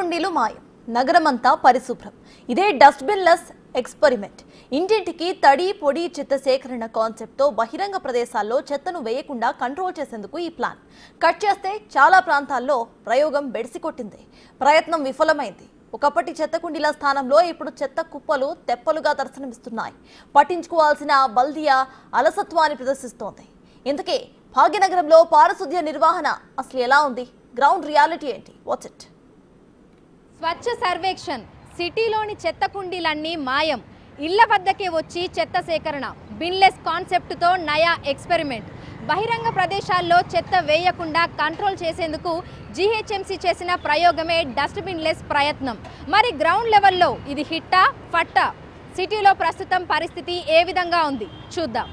కుండీలు మాయం నగరమంతా పరిశుభ్రం ఇదే డస్ట్బిన్ లెస్ ఎక్స్పెరిమెంట్ ఇంటింటికి తడి పొడి చెత్త సేకరణ కాన్సెప్ట్తో బహిరంగ ప్రదేశాల్లో చెత్తను వేయకుండా కంట్రోల్ చేసేందుకు ఈ ప్లాన్ కట్ చేస్తే చాలా ప్రాంతాల్లో ప్రయోగం బెడిసికొట్టింది ప్రయత్నం విఫలమైంది ఒకప్పటి చెత్త కుండీల స్థానంలో ఇప్పుడు చెత్త కుప్పలు తెప్పలుగా దర్శనమిస్తున్నాయి పట్టించుకోవాల్సిన బల్దియా అలసత్వాన్ని ప్రదర్శిస్తోంది ఇంతకీ భాగ్యనగరంలో పారిశుద్ధ్య నిర్వహణ అసలు ఎలా ఉంది గ్రౌండ్ రియాలిటీ ఏంటి వాట్స్ ఇట్ స్వచ్ఛ సర్వేక్షణ్ సిటీలోని చెత్త కుండీలన్నీ మాయం ఇళ్ల వద్దకే వచ్చి చెత్త సేకరణ బిన్లెస్ కాన్సెప్ట్తో నయా ఎక్స్పెరిమెంట్ బహిరంగ ప్రదేశాల్లో చెత్త వేయకుండా కంట్రోల్ చేసేందుకు జీహెచ్ఎంసీ చేసిన ప్రయోగమే డస్ట్బిన్ లెస్ ప్రయత్నం మరి గ్రౌండ్ లెవెల్లో ఇది హిట్టా ఫట్టా సిటీలో ప్రస్తుతం పరిస్థితి ఏ విధంగా ఉంది చూద్దాం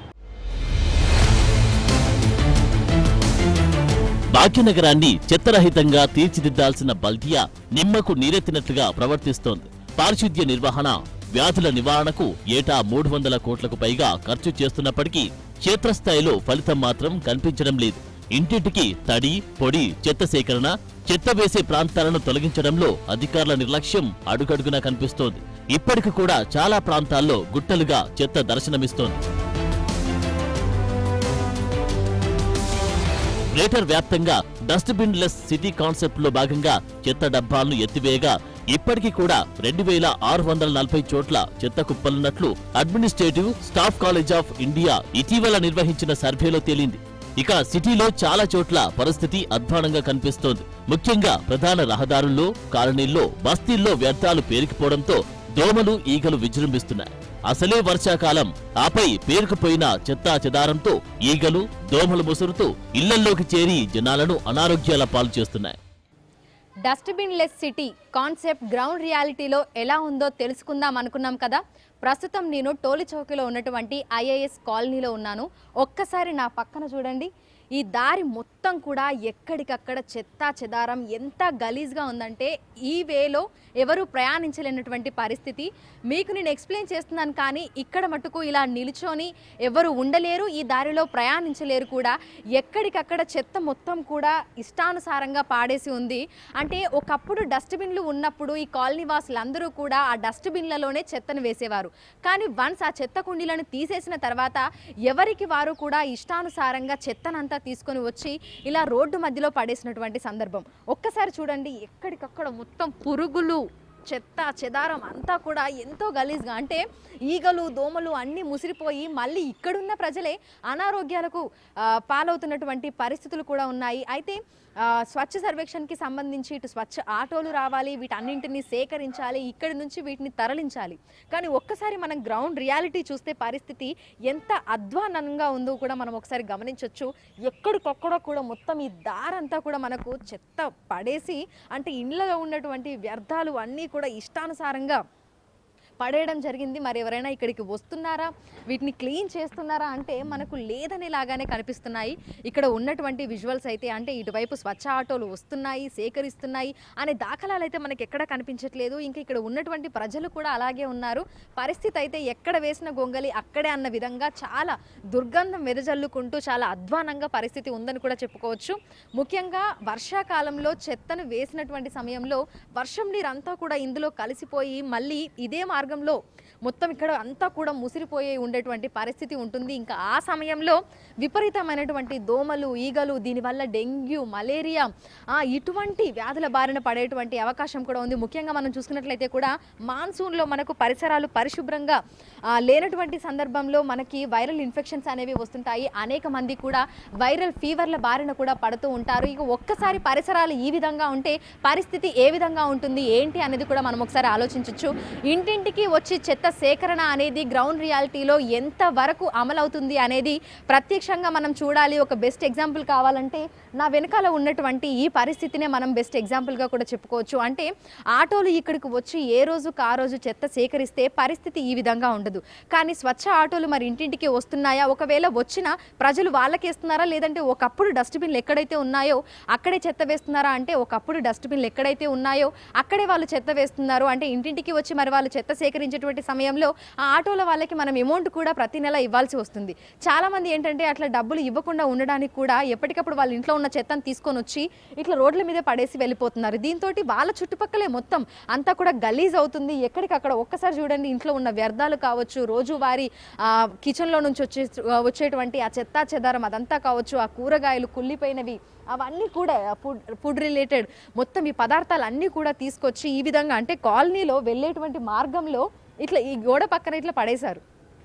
భాగ్యనగరాన్ని చెత్తరహితంగా తీర్చిదిద్దాల్సిన బల్దియా నిమ్మకు నీరెత్తినట్లుగా ప్రవర్తిస్తోంది పారిశుద్ధ్య నిర్వహణ వ్యాధుల నివారణకు ఏటా మూడు వందల కోట్లకు పైగా ఖర్చు చేస్తున్నప్పటికీ క్షేత్రస్థాయిలో ఫలితం మాత్రం కనిపించడం లేదు ఇంటింటికి తడి పొడి చెత్త సేకరణ చెత్త వేసే ప్రాంతాలను తొలగించడంలో అధికారుల నిర్లక్ష్యం అడుగడుగునా కనిపిస్తోంది ఇప్పటికి కూడా చాలా ప్రాంతాల్లో గుట్టలుగా చెత్త దర్శనమిస్తోంది గ్రేటర్ వ్యాప్తంగా డస్ట్బిన్ లెస్ సిటీ కాన్సెప్ట్ లో భాగంగా చెత్త డబ్బాలను ఎత్తివేయగా ఇప్పటికీ కూడా రెండు వేల ఆరు వందల నలభై చోట్ల చెత్త కుప్పలున్నట్లు administrative staff college of India ఇటీవల నిర్వహించిన సర్వేలో తేలింది ఇక సిటీలో చాలా చోట్ల పరిస్థితి అధ్వానంగా కనిపిస్తోంది ముఖ్యంగా ప్రధాన రహదారుల్లో కాలనీల్లో బస్తీల్లో వ్యర్థాలు పేరుకుపోవడంతో దోమలు ఈగలు విజృంభిస్తున్నాయి అసలే వర్షాకాలం ఆపై పేరుకుపోయిన చెత్తా చెదారంతో ఈగలు దోమలు ముసురుతూ ఇళ్లల్లోకి చేరి జనాలను అనారోగ్యాల పాలు చేస్తున్నాయి dustbin less city concept ground రియాలిటీలో ఎలా ఉందో తెలుసుకుందాం అనుకున్నాం కదా ప్రస్తుతం నేను టోలి చౌకీలో ఉన్నటువంటి ఐఏఎస్ కాలనీలో ఉన్నాను ఒక్కసారి నా పక్కన చూడండి ఈ దారి మొత్తం కూడా ఎక్కడికక్కడ చెత్త చెదారం ఎంత గలీజ్గా ఉందంటే ఈ వేలో ఎవరు ప్రయాణించలేనటువంటి పరిస్థితి మీకు నేను ఎక్స్ప్లెయిన్ చేస్తున్నాను కానీ ఇక్కడ మటుకు ఇలా నిలుచొని ఎవరు ఉండలేరు ఈ దారిలో ప్రయాణించలేరు కూడా ఎక్కడికక్కడ చెత్త మొత్తం కూడా ఇష్టానుసారంగా పాడేసి ఉంది అంటే ఒకప్పుడు డస్ట్బిన్లు ఉన్నప్పుడు ఈ కాలనీ వాసులందరూ కూడా ఆ డస్ట్బిన్లలోనే చెత్తను వేసేవారు కానీ వన్స్ ఆ చెత్త కుండీలను తీసేసిన తర్వాత ఎవరికి వారు కూడా ఇష్టానుసారంగా చెత్తనంతా తీసుకొని వచ్చి ఇలా రోడ్డు మధ్యలో పడేసినటువంటి సందర్భం ఒక్కసారి చూడండి ఎక్కడికక్కడ మొత్తం పురుగులు చెత్త చెదారం అంతా కూడా ఎంతో గలీజ్గా అంటే ఈగలు దోమలు అన్నీ ముసిరిపోయి మళ్ళీ ఇక్కడున్న ప్రజలే అనారోగ్యాలకు ఆ, పాలవుతున్నటువంటి పరిస్థితులు కూడా ఉన్నాయి అయితే ఆ, స్వచ్ఛ సర్వేక్షణకి సంబంధించి ఇటు స్వచ్ఛ ఆటోలు రావాలి వీటన్నింటినీ సేకరించాలి ఇక్కడి నుంచి వీటిని తరలించాలి కానీ ఒక్కసారి మనం గ్రౌండ్ రియాలిటీ చూస్తే పరిస్థితి ఎంత అధ్వానంగా ఉందో కూడా మనం ఒకసారి గమనించవచ్చు ఎక్కడికొక్కడ కూడా మొత్తం ఈ దారంతా కూడా మనకు చెత్త పడేసి అంటే ఇండ్లలో ఉన్నటువంటి వ్యర్థాలు అన్నీ కూడా ఇష్టానుసారంగా పడేయడం జరిగింది మరి ఎవరైనా ఇక్కడికి వస్తున్నారా వీటిని క్లీన్ చేస్తున్నారా అంటే మనకు లేదని లాగానే కనిపిస్తున్నాయి ఇక్కడ ఉన్నటువంటి విజువల్స్ అయితే అంటే ఇటువైపు స్వచ్ఛ ఆటోలు వస్తున్నాయి సేకరిస్తున్నాయి అనే దాఖలాలు అయితే మనకి ఎక్కడ కనిపించట్లేదు ఇంకా ఇక్కడ ఉన్నటువంటి ప్రజలు కూడా అలాగే ఉన్నారు పరిస్థితి అయితే ఎక్కడ వేసిన గొంగలి అక్కడే అన్న విధంగా చాలా దుర్గంధం వెదజల్లుకుంటూ చాలా అధ్వానంగా పరిస్థితి ఉందని కూడా చెప్పుకోవచ్చు ముఖ్యంగా వర్షాకాలంలో చెత్తను వేసినటువంటి సమయంలో వర్షం నీరంతా కూడా ఇందులో కలిసిపోయి మళ్ళీ ఇదే మార్గంలో మొత్తం ఇక్కడ అంతా కూడా ముసిరిపోయి ఉండేటువంటి పరిస్థితి ఉంటుంది ఇంకా ఆ సమయంలో విపరీతమైనటువంటి దోమలు ఈగలు దీనివల్ల డెంగ్యూ మలేరియా ఆ, ఇటువంటి వ్యాధుల బారిన పడేటువంటి అవకాశం కూడా ఉంది ముఖ్యంగా మనం చూసుకున్నట్లయితే కూడా మాన్సూన్లో మనకు పరిసరాలు పరిశుభ్రంగా ఆ, లేనటువంటి సందర్భంలో మనకి వైరల్ ఇన్ఫెక్షన్స్ అనేవి వస్తుంటాయి అనేక మంది కూడా వైరల్ ఫీవర్ల బారిన కూడా పడుతూ ఉంటారు ఇక ఒక్కసారి పరిసరాలు ఈ విధంగా ఉంటే పరిస్థితి ఏ విధంగా ఉంటుంది ఏంటి అనేది కూడా మనం ఒకసారి ఆలోచించవచ్చు ఇంటింటికి వచ్చి చెత్త సేకరణ అనేది గ్రౌండ్ రియాలిటీలో ఎంత వరకు అమలవుతుంది అనేది ప్రత్యక్షంగా మనం చూడాలి ఒక బెస్ట్ ఎగ్జాంపుల్ కావాలంటే నా వెనకాల ఉన్నటువంటి ఈ పరిస్థితినే మనం బెస్ట్ ఎగ్జాంపుల్గా కూడా చెప్పుకోవచ్చు అంటే ఆటోలు ఇక్కడికి వచ్చి ఏ రోజుకు ఆ రోజు చెత్త సేకరిస్తే పరిస్థితి ఈ విధంగా ఉండదు కానీ స్వచ్ఛ ఆటోలు మరి ఇంటింటికి వస్తున్నాయా ఒకవేళ వచ్చినా ప్రజలు వాళ్ళకేస్తున్నారా లేదంటే ఒకప్పుడు డస్ట్బిన్లు ఎక్కడైతే ఉన్నాయో అక్కడే చెత్త వేస్తున్నారా అంటే ఒకప్పుడు డస్ట్బిన్లు ఎక్కడైతే ఉన్నాయో అక్కడే వాళ్ళు చెత్త వేస్తున్నారు అంటే ఇంటింటికి వచ్చి మరి వాళ్ళు చెత్త సేకరించేటువంటి సమయంలో ఆ ఆటోల వాళ్ళకి మనం అమౌంట్ కూడా ప్రతి నెల ఇవ్వాల్సి వస్తుంది చాలా మంది ఏంటంటే అట్లా డబ్బులు ఇవ్వకుండా ఉండడానికి కూడా ఎప్పటికప్పుడు వాళ్ళ ఇంట్లో ఉన్న చెత్తను తీసుకొని వచ్చి ఇట్లా రోడ్ల మీద పడేసి వెళ్ళిపోతున్నారు దీంతో వాళ్ళ చుట్టుపక్కలే మొత్తం అంతా కూడా గలీజ్ అవుతుంది ఎక్కడికక్కడ ఒక్కసారి చూడండి ఇంట్లో ఉన్న వ్యర్థాలు కావచ్చు రోజువారీ ఆ, కిచెన్లో నుంచి వచ్చే వచ్చేటువంటి ఆ చెత్త చెదారం అదంతా కావచ్చు ఆ కూరగాయలు కుళ్ళిపోయినవి అవన్నీ కూడా ఫుడ్ ఫుడ్ రిలేటెడ్ మొత్తం ఈ పదార్థాలు అన్నీ కూడా తీసుకొచ్చి ఈ విధంగా అంటే కాలనీలో వెళ్ళేటువంటి మార్గంలో ఇట్లా ఈ గోడ పక్కన ఇట్లా పడేశారు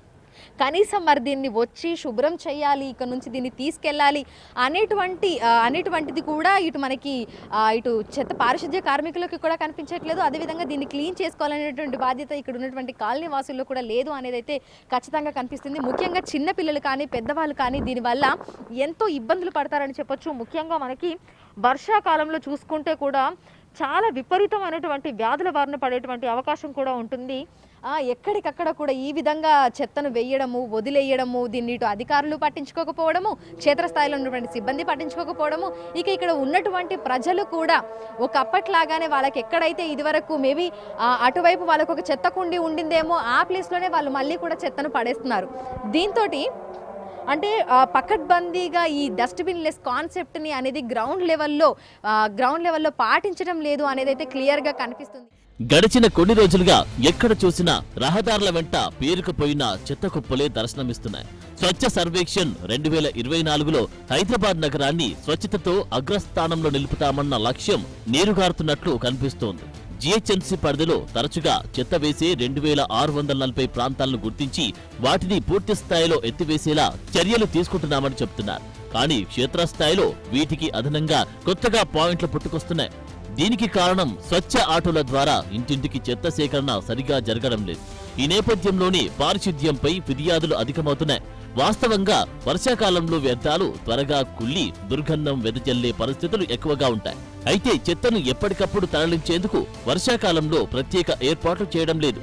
కనీసం మరి దీన్ని వచ్చి శుభ్రం చేయాలి ఇక్కడ నుంచి దీన్ని తీసుకెళ్ళాలి అనేటువంటి ఆ, అనేటువంటిది కూడా ఇటు మనకి ఆ, ఇటు చెత్త పారిశుద్ధ్య కార్మికులకి కూడా కనిపించట్లేదు అదేవిధంగా దీన్ని క్లీన్ చేసుకోవాలనేటువంటి బాధ్యత ఇక్కడ ఉన్నటువంటి కాలనీ వాసుల్లో కూడా లేదు అనేది అయితే ఖచ్చితంగా కనిపిస్తుంది ముఖ్యంగా చిన్న పిల్లలు కానీ పెద్దవాళ్ళు కానీ దీనివల్ల ఎంతో ఇబ్బందులు పడతారని చెప్పొచ్చు ముఖ్యంగా మనకి వర్షాకాలంలో చూసుకుంటే కూడా చాలా విపరీతమైనటువంటి వ్యాధుల బారిన పడేటువంటి అవకాశం కూడా ఉంటుంది ఆ, ఎక్కడికక్కడ కూడా ఈ విధంగా చెత్తను వేయడము వదిలేయడము దీన్ని ఇటు అధికారులు పట్టించుకోకపోవడము క్షేత్రస్థాయిలో ఉన్నటువంటి సిబ్బంది పట్టించుకోకపోవడము ఇక ఇక్కడ ఉన్నటువంటి ప్రజలు కూడా ఒకప్పట్లాగానే వాళ్ళకి ఎక్కడైతే ఇదివరకు మేబీ అటువైపు వాళ్ళకు ఒక చెత్త కుండి ఉండిందేమో ఆ ప్లేస్లోనే వాళ్ళు మళ్ళీ కూడా చెత్తను పడేస్తున్నారు దీంతో అంటే ఆ, పకడ్బందీగా ఈ డస్ట్బిన్ లెస్ కాన్సెప్ట్ని అనేది గ్రౌండ్ లెవెల్లో గ్రౌండ్ లెవెల్లో పాటించడం లేదు అనేది అయితే క్లియర్గా కనిపిస్తుంది గడిచిన కొన్ని రోజులుగా ఎక్కడ చూసినా రహదారుల వెంట పేరుకుపోయిన చెత్త కుప్పలే దర్శనమిస్తున్నాయి స్వచ్ఛ సర్వేక్షణ్ రెండు వేల ఇరవై నాలుగులో హైదరాబాద్ నగరాన్ని స్వచ్ఛతతో అగ్రస్థానంలో నిలుపుతామన్న లక్ష్యం నీరుగారుతున్నట్లు కనిపిస్తోంది జిహెచ్ఎంసీ పరిధిలో తరచుగా చెత్త వేసే రెండు వేల ఆరు వందల నలభై ప్రాంతాలను గుర్తించి వాటిని పూర్తి స్థాయిలో ఎత్తివేసేలా చర్యలు తీసుకుంటున్నామని చెప్తున్నారు కానీ క్షేత్రస్థాయిలో వీటికి అదనంగా కొత్తగా పాయింట్లు పుట్టుకొస్తున్నాయి దీనికి కారణం స్వచ్ఛ ఆటోల ద్వారా ఇంటింటికి చెత్త సేకరణ సరిగా జరగడం లేదు ఈ నేపథ్యంలోనే పారిశుద్ధ్యంపై ఫిర్యాదులు అధికమవుతున్నాయి వాస్తవంగా వర్షాకాలంలో వ్యర్థాలు త్వరగా కుళ్ళి దుర్గంధం వెదజల్లే పరిస్థితులు ఎక్కువగా ఉంటాయి అయితే చెత్తను ఎప్పటికప్పుడు తరలించేందుకు వర్షాకాలంలో ప్రత్యేక ఏర్పాట్లు చేయడం లేదు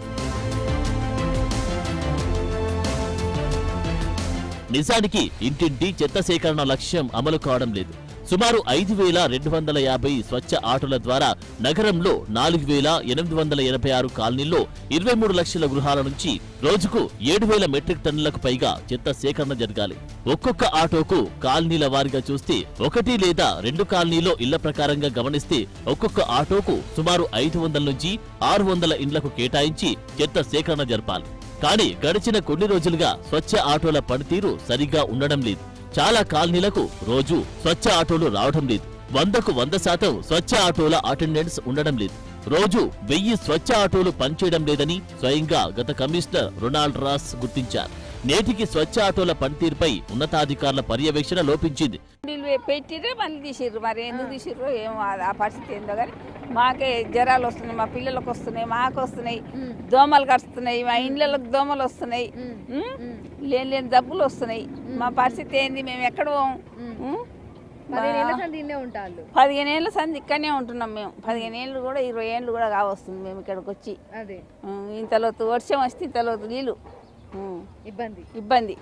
నిజానికి ఇంటింటి చెత్త సేకరణ లక్ష్యం అమలు కావడం లేదు సుమారు ఐదు వేల రెండు వందల యాభై స్వచ్ఛ ఆటోల ద్వారా నగరంలో నాలుగు వేల ఎనిమిది వందల ఎనభై ఆరు కాలనీల్లో ఇరవై మూడు లక్షల గృహాల నుంచి రోజుకు ఏడు వేల మెట్రిక్ టన్నులకు పైగా చెత్త సేకరణ జరగాలి ఒక్కొక్క ఆటోకు కాలనీల వారీగా చూస్తే ఒకటి లేదా రెండు కాలనీలో ఇళ్ల ప్రకారంగా గమనిస్తే ఒక్కొక్క ఆటోకు సుమారు ఐదు వందల నుంచి ఆరు వందల ఇండ్లకు కేటాయించి చెత్త సేకరణ జరపాలి కానీ గడిచిన కొన్ని రోజులుగా స్వచ్ఛ ఆటోల పనితీరు సరిగా ఉండడం లేదు చాలా కాలనీలకు రోజు స్వచ్ఛ ఆటోలు రావడం లేదు వందకు వంద శాతం స్వచ్ఛ ఆటోల అటెండెన్స్ ఉండడం లేదు రోజు వెయ్యి స్వచ్ఛ ఆటోలు పనిచేయడం లేదని స్వయంగా గత కమిషనర్ రొనాల్డ్ రాస్ గుర్తించారు నేటికి స్వచ్ఛ ఆటోల పనితీరుపై ఉన్నతాధికారుల పర్యవేక్షణ లోపించింది నీళ్ళు పెట్టిరే మళ్ళీ తీసిర్రు మరి ఎందుకు తీసిర్రు ఏమో ఆ- ఆ పరిస్థితి ఏందో కానీ మాకే జ్వరాలు వస్తున్నాయి మా పిల్లలకు వస్తున్నాయి మాకు వస్తున్నాయి దోమలు కరుస్తున్నాయి మా ఇండ్లకు దోమలు వస్తున్నాయి ఉం? లేని లేని జబ్బులు వస్తున్నాయి మా పరిస్థితి ఏంది మేము ఎక్కడ పోం? ఉం? పదిహేనేళ్ల సంది ఇన్నే ఉంటాళ్ళు పదిహేను ఏళ్ళ సంది ఇక్కడనే ఉంటున్నాం మేము పదిహేను ఏళ్ళు కూడా ఇరవై ఏళ్ళు కూడా కావస్తుంది మేము ఇక్కడికి వచ్చి అదే ఉం, ఇంతలోతు వర్షం వస్తే ఇంతలోతు నీళ్ళు ఉం, ఇబ్బంది ఇబ్బంది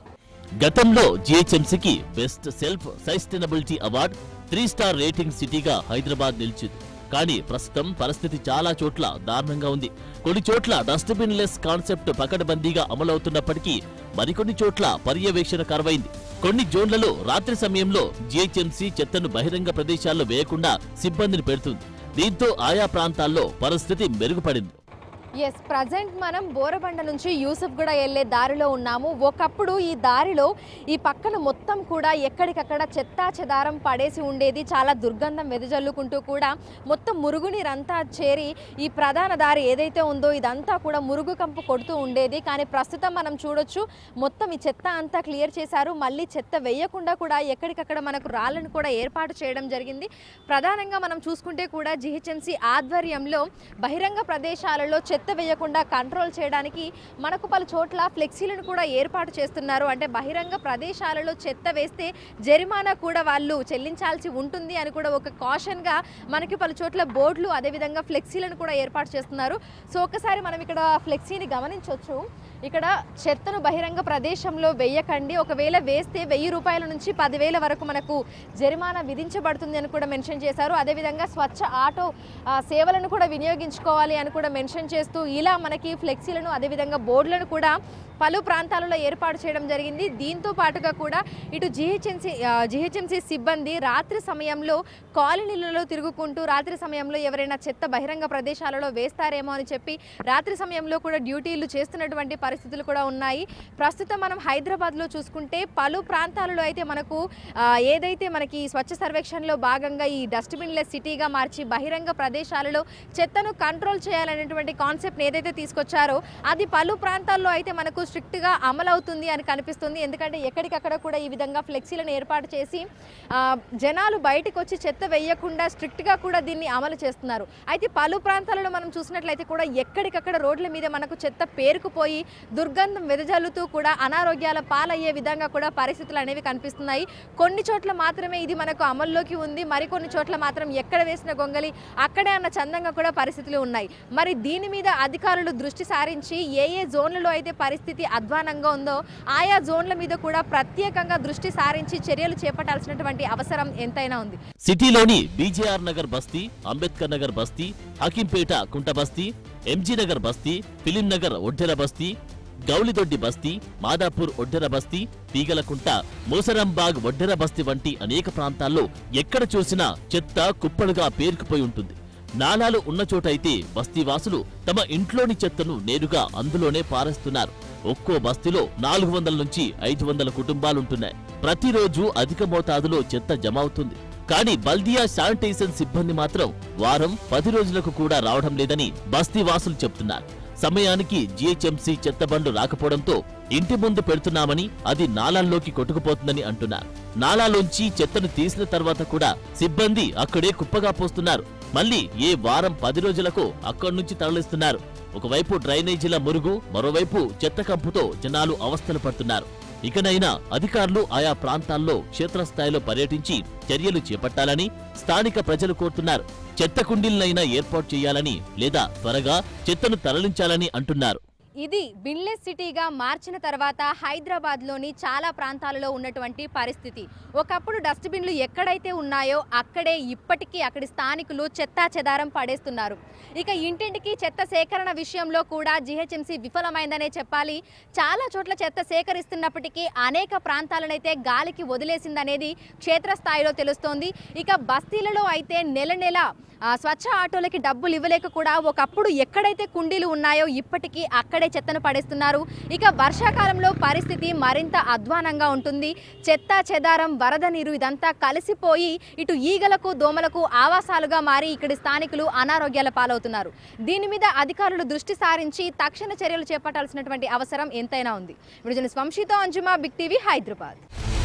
గతంలో జిహెచ్ఎంసీకి best self sustainability award three star rating సిటీగా హైదరాబాద్ నిలిచింది కానీ ప్రస్తుతం పరిస్థితి చాలా చోట్ల దారుణంగా ఉంది కొన్ని చోట్ల డస్ట్బిన్ లెస్ కాన్సెప్ట్ పకడ్బందీగా అమలవుతున్నప్పటికీ మరికొన్ని చోట్ల పర్యవేక్షణ కరువైంది కొన్ని జోన్లలో రాత్రి సమయంలో జిహెచ్ఎంసీ చెత్తను బహిరంగ ప్రదేశాల్లో వేయకుండా సిబ్బందిని పెడుతుంది దీంతో ఆయా ప్రాంతాల్లో పరిస్థితి మెరుగుపడింది ఎస్ ప్రజెంట్ మనం బోరబండ నుంచి యూసఫ్ కూడా వెళ్ళే దారిలో ఉన్నాము ఒకప్పుడు ఈ దారిలో ఈ పక్కన మొత్తం కూడా ఎక్కడికక్కడ చెత్త చెదారం పడేసి ఉండేది చాలా దుర్గంధం వెదజల్లుకుంటూ కూడా మొత్తం మురుగునీరంతా చేరి ఈ ప్రధాన దారి ఏదైతే ఉందో ఇదంతా కూడా మురుగు కంపు కొడుతూ ఉండేది కానీ ప్రస్తుతం మనం చూడొచ్చు మొత్తం ఈ చెత్త అంతా క్లియర్ చేశారు మళ్ళీ చెత్త వేయకుండా కూడా ఎక్కడికక్కడ మనకు రాళ్ళను కూడా ఏర్పాటు చేయడం జరిగింది ప్రధానంగా మనం చూసుకుంటే కూడా జిహెచ్ఎంసీ ఆధ్వర్యంలో బహిరంగ ప్రదేశాలలో చెత్త వేయకుండా కంట్రోల్ చేయడానికి మనకు పలు చోట్ల ఫ్లెక్సీలను కూడా ఏర్పాటు చేస్తున్నారు అంటే బహిరంగ ప్రదేశాలలో చెత్త వేస్తే జరిమానా కూడా వాళ్ళు చెల్లించాల్సి ఉంటుంది అని కూడా ఒక కాషన్గా మనకి పలు చోట్ల బోర్డులు అదేవిధంగా ఫ్లెక్సీలను కూడా ఏర్పాటు చేస్తున్నారు సో ఒకసారి మనం ఇక్కడ ఫ్లెక్సీని గమనించవచ్చు ఇక్కడ చెత్తను బహిరంగ ప్రదేశంలో వేయకండి ఒకవేళ వేస్తే వెయ్యి రూపాయల నుంచి పదివేల వరకు మనకు జరిమానా విధించబడుతుంది అని కూడా మెన్షన్ చేశారు అదేవిధంగా స్వచ్ఛ ఆటో ఆ, సేవలను కూడా వినియోగించుకోవాలి అని కూడా మెన్షన్ చేస్తూ చేస్తూ ఇలా మనకి ఫ్లెక్సీలను అదేవిధంగా బోర్డులను కూడా పలు ప్రాంతాలలో ఏర్పాటు చేయడం జరిగింది దీంతో పాటుగా కూడా ఇటు జిహెచ్ఎంసీ జిహెచ్ఎంసీ సిబ్బంది రాత్రి సమయంలో కాలనీలలో తిరుగుకుంటూ రాత్రి సమయంలో ఎవరైనా చెత్త బహిరంగ ప్రదేశాలలో వేస్తారేమో అని చెప్పి రాత్రి సమయంలో కూడా డ్యూటీలు చేస్తున్నటువంటి పరిస్థితులు కూడా ఉన్నాయి ప్రస్తుతం మనం హైదరాబాద్లో చూసుకుంటే పలు ప్రాంతాలలో అయితే మనకు ఆ, ఏదైతే మనకి స్వచ్ఛ సర్వేక్షణలో భాగంగా ఈ డస్ట్బిన్లెస్ సిటీగా మార్చి బహిరంగ ప్రదేశాలలో చెత్తను కంట్రోల్ చేయాలనేటువంటి కాన్సెప్ట్ని ఏదైతే తీసుకొచ్చారో అది పలు ప్రాంతాల్లో అయితే మనకు స్ట్రిక్ట్గా అమలవుతుంది అని కనిపిస్తుంది ఎందుకంటే ఎక్కడికక్కడ కూడా ఈ విధంగా ఫ్లెక్సీలను ఏర్పాటు చేసి ఆ, జనాలు బయటకు వచ్చి చెత్త వేయకుండా స్ట్రిక్ట్గా కూడా దీన్ని అమలు చేస్తున్నారు అయితే పలు ప్రాంతాలలో మనం చూసినట్లయితే కూడా ఎక్కడికక్కడ రోడ్ల మీద మనకు చెత్త పేరుకుపోయి దుర్గంధం వెదజల్లుతూ కూడా అనారోగ్యాల పాలయ్యే విధంగా కూడా పరిస్థితులు అనేవి కనిపిస్తున్నాయి కొన్ని చోట్ల మాత్రమే ఇది మనకు అమల్లోకి ఉంది మరికొన్ని చోట్ల మాత్రం ఎక్కడ వేసిన గొంగలి అక్కడే అన్న చందంగా కూడా పరిస్థితులు ఉన్నాయి మరి దీని మీద అధికారులు దృష్టి సారించి ఏ ఏ జోన్లలో అయితే పరిస్థితి అధ్వానంగా ఉందో ఆయా జోన్ల మీద కూడా ప్రత్యేకంగా దృష్టి సారించి చర్యలు చేపట్టాల్సినటువంటి అవసరం ఎంతైనా ఉంది సిటీలోని బీజేఆర్ నగర్ బస్తీ అంబేద్కర్ నగర్ బస్తీ హకీంపేట కుంట బస్తీ ఎంజీ నగర్ బస్తీ ఫిలిం నగర్ ఒడ్డెర బస్తీ గౌలిదొడ్డి బస్తీ మాదాపూర్ ఒడ్డెర బస్తీ తీగలకుంట మూసరంబాగ్ ఒడ్డెర బస్తీ వంటి అనేక ప్రాంతాల్లో ఎక్కడ చూసినా చెత్త కుప్పలుగా పేరుకుపోయి ఉంటుంది నాలాలు ఉన్న చోటైతే బస్తీవాసులు తమ ఇంట్లోని చెత్తను నేరుగా అందులోనే పారేస్తున్నారు ఒక్కో బస్తీలో నాలుగు వందల నుంచి ఐదు వందల కుటుంబాలుంటున్నాయి ప్రతిరోజు అధిక మోతాదులో చెత్త జమ అవుతుంది కానీ బల్దియా శానిటైజేషన్ సిబ్బంది మాత్రం వారం పది రోజులకు కూడా రావడం లేదని బస్తీవాసులు చెప్తున్నారు సమయానికి జీహెచ్ఎంసీ చెత్త బండ్లు రాకపోవడంతో ఇంటి ముందు పెడుతున్నామని అది నాలాల్లోకి కొట్టుకుపోతుందని అంటున్నారు నాలాలోంచి చెత్తను తీసిన తర్వాత కూడా సిబ్బంది అక్కడే కుప్పగా పోస్తున్నారు మళ్ళీ ఏ వారం పది రోజులకు అక్కడి నుంచి తరలిస్తున్నారు ఒకవైపు డ్రైనేజీల మురుగు మరోవైపు చెత్త కంపుతో జనాలు అవస్థలు పడుతున్నారు ఇకనైనా అధికారులు ఆయా ప్రాంతాల్లో క్షేత్రస్థాయిలో పర్యటించి చర్యలు చేపట్టాలని స్థానిక ప్రజలు కోరుతున్నారు చెత్త కుండీలనైనా ఏర్పాటు చేయాలని లేదా త్వరగా చెత్తను తరలించాలని అంటున్నారు ఇది బిన్లెస్ సిటీగా మార్చిన తర్వాత హైదరాబాద్లోని చాలా ప్రాంతాలలో ఉన్నటువంటి పరిస్థితి ఒకప్పుడు డస్ట్బిన్లు ఎక్కడైతే ఉన్నాయో అక్కడే ఇప్పటికీ అక్కడి స్థానికులు చెత్తా చెదారం పడేస్తున్నారు ఇక ఇంటింటికి చెత్త సేకరణ విషయంలో కూడా జిహెచ్ఎంసీ విఫలమైందనే చెప్పాలి చాలా చోట్ల చెత్త సేకరిస్తున్నప్పటికీ అనేక ప్రాంతాలనైతే గాలికి వదిలేసిందనేది క్షేత్రస్థాయిలో తెలుస్తోంది ఇక బస్తీలలో అయితే నెల నెల ఆ, స్వచ్ఛ ఆటోలకి డబ్బులు ఇవ్వలేక కూడా ఒకప్పుడు ఎక్కడైతే కుండీలు ఉన్నాయో ఇప్పటికీ అక్కడే చెత్తను పడేస్తున్నారు ఇక వర్షాకాలంలో పరిస్థితి మరింత అధ్వానంగా ఉంటుంది చెత్త చెదారం వరద నీరు ఇదంతా కలిసిపోయి ఇటు ఈగలకు దోమలకు ఆవాసాలుగా మారి ఇక్కడి స్థానికులు అనారోగ్యాల పాలవుతున్నారు దీని మీద అధికారులు దృష్టి సారించి తక్షణ చర్యలు చేపట్టాల్సినటువంటి అవసరం ఎంతైనా ఉంది విడుదల వంశీతో అంజుమా బిగ్ టీవీ హైదరాబాద్